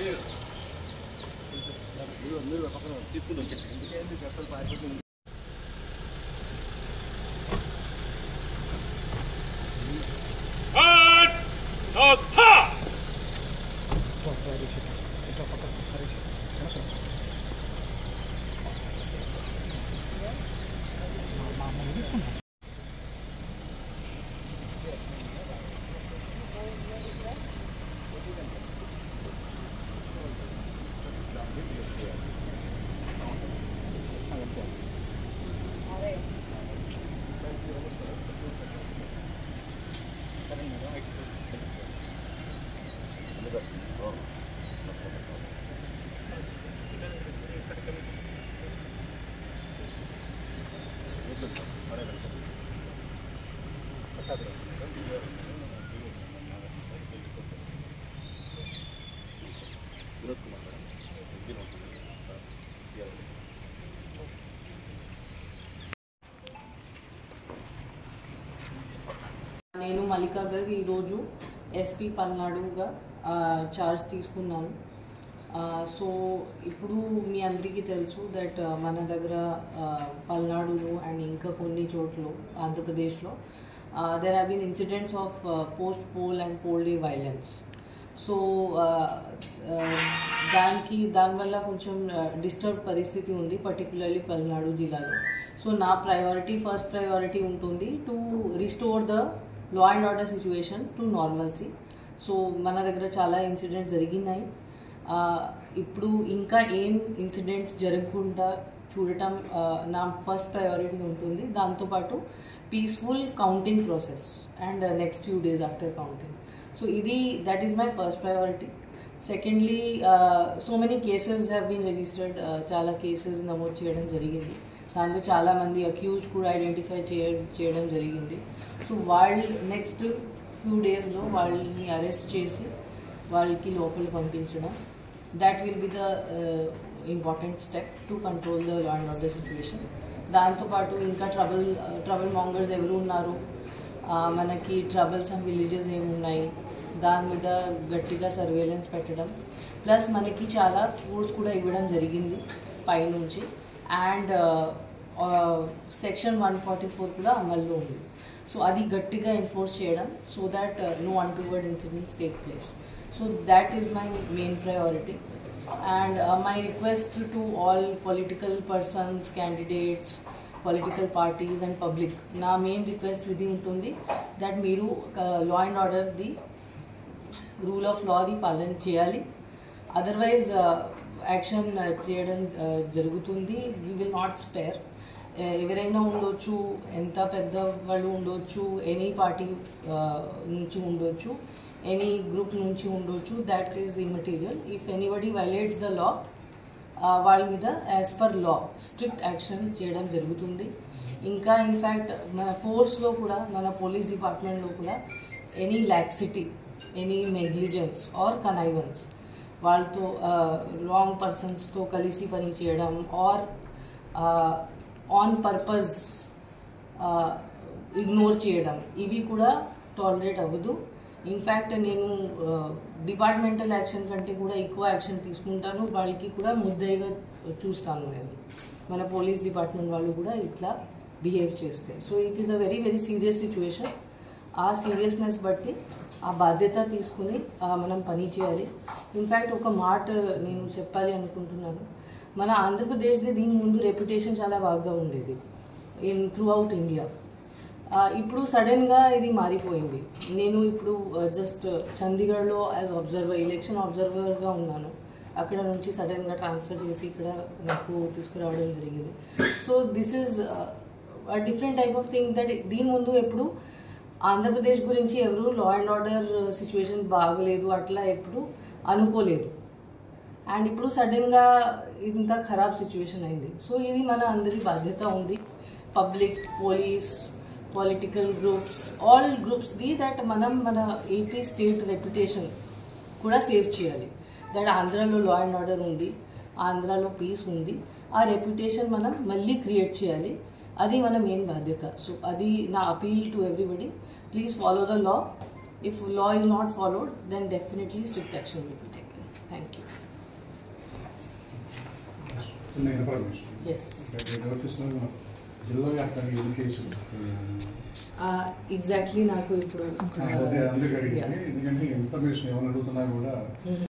నేను మల్లికా గారు ఈరోజు ఎస్పీ పల్నాడుగా ఆ, చార్జ్ తీసుకున్నాను ఆ, సో ఇప్పుడు మీ అందరికీ తెలుసు దట్ మన దగ్గర ఆ, పల్నాడులో అండ్ ఇంకా కొన్ని చోట్ల ఆంధ్రప్రదేశ్లో there have been incidents of post poll and poll day violence so దానికి దానివల్ల కొంచెం డిస్టర్బ్ పరిస్థితి ఉంది పర్టికులర్లీ పల్నాడు జిల్లాలో సో నా ప్రయారిటీ ఫస్ట్ ప్రయారిటీ ఉంటుంది to restore the law and order situation to normalcy so మన దగ్గర చాలా ఇన్సిడెంట్స్ జరిగినాయి ఆ, ఇప్పుడు ఇంకా ఏం ఇన్సిడెంట్స్ జరగకుండా చూడటం ఆ, నా ఫస్ట్ ప్రయారిటీ ఉంటుంది దాంతోపాటు peaceful counting process and next few days after counting so ఇది that is my first priority secondly so many cases have been registered చాలా కేసెస్ నమోదు చేయడం జరిగింది దాంట్లో చాలామంది అక్యూజ్ కూడా ఐడెంటిఫై చేయ చేయడం జరిగింది సో వాళ్ళు నెక్స్ట్ ఫ్యూ డేస్లో వాళ్ళని అరెస్ట్ చేసి వాళ్ళకి లోపల పంపించడం that will be the important step to control the law and order situation దాంతోపాటు ఇంకా ట్రబుల్ ట్రబుల్ మాంగర్స్ ఎవరు ఉన్నారు ఆ, మనకి ట్రబుల్స్ అండ్ విలేజెస్ ఏమున్నాయి దాని మీద గట్టిగా సర్వేలెన్స్ పెట్టడం ప్లస్ మనకి చాలా ఫోర్స్ కూడా ఇవ్వడం జరిగింది పైనుంచి and section one forty four కూడా అమల్లో ఉంది సో అది గట్టిగా ఎన్ఫోర్స్ చేయడం so that no untoward incidents take place so that is my main priority and my request to all political persons candidates political parties and public నా main request ఇది ఉంటుంది that మీరు లా అండ్ ఆర్డర్ది rule of లాది పాలన చేయాలి otherwise action చేయడం uh, జరుగుతుంది వీ విల్ నాట్ స్పేర్ ఎవరైనా ఉండొచ్చు ఎంత పెద్ద వాళ్ళు ఉండొచ్చు ఎనీ పార్టీ నుంచి ఉండొచ్చు ఎనీ గ్రూప్ నుంచి ఉండొచ్చు that is immaterial if anybody violates the law వాళ్ళ మీద as per law strict action చేయడం జరుగుతుంది ఇంకా ఇన్ఫ్యాక్ట్ మన ఫోర్స్లో కూడా మన పోలీస్ డిపార్ట్మెంట్లో కూడా any laxity any negligence or connivance వాళ్ళతో రాంగ్ పర్సన్స్తో కలిసి పని చేయడం ఆర్ ఆన్ పర్పస్ ఇగ్నోర్ చేయడం ఇవి కూడా టాలరేట్ అవ్వదు ఇన్ఫ్యాక్ట్ నేను డిపార్ట్మెంటల్ యాక్షన్ కంటే కూడా ఎక్కువ యాక్షన్ తీసుకుంటాను వాళ్ళకి కూడా ముద్దయిగా చూస్తాను నేను మన పోలీస్ డిపార్ట్మెంట్ వాళ్ళు కూడా ఇట్లా బిహేవ్ చేస్తే so it is a very very serious situation ఆ సీరియస్నెస్ బట్టి ఆ బాధ్యత తీసుకుని ఆ, మనం పని చేయాలి ఇన్ఫ్యాక్ట్ ఒక మాట నేను చెప్పాలి అనుకుంటున్నాను మన ఆంధ్రప్రదేశ్ది దీని ముందు రెప్యుటేషన్ చాలా బాగా ఉండేది ఇన్ త్రూ అవుట్ ఇండియా ఆ, ఇప్పుడు సడన్గా ఇది మారిపోయింది నేను ఇప్పుడు జస్ట్ చండీగఢ్లో యాజ్ అబ్జర్వర్ ఎలక్షన్ అబ్జర్వర్గా ఉన్నాను అక్కడ నుంచి సడన్గా ట్రాన్స్ఫర్ చేసి ఇక్కడ నాకు తీసుకురావడం జరిగింది so this is different type of thing that దీని ముందు ఎప్పుడు ఆంధ్రప్రదేశ్ గురించి ఎవరు లా అండ్ ఆర్డర్ సిచ్యువేషన్ బాగలేదు అట్లా ఎప్పుడు అనుకోలేదు అండ్ ఇప్పుడు సడన్గా ఇంత ఖరాబ్ సిచ్యువేషన్ అయింది సో ఇది మన అందరి బాధ్యత ఉంది public police political groups all గ్రూప్స్ది దట్ మనం మన ఏపీ స్టేట్ రెప్యుటేషన్ కూడా సేవ్ చేయాలి దట్ ఆంధ్రాలో లా అండ్ ఆర్డర్ ఉంది ఆంధ్రాలో పీస్ ఉంది ఆ రెప్యుటేషన్ మనం మళ్ళీ క్రియేట్ చేయాలి అది మన మెయిన్ బాధ్యత సో అది నా appeal to everybody please follow the law if law is not followed then definitely strict action will be taken thank you చిన్న ఇన్ఫర్మేషన్ ఎస్ నోటీస్లో జిల్లా వ్యాప్తంగా ఎడ్యుకేషన్ ఎగ్జాక్ట్లీ నాకు ఇప్పుడు అదే అందుకు Yeah. అడిగింది ఎందుకంటే ఇన్ఫర్మేషన్ ఏమైనా అడుగుతున్నా కూడా Mhm.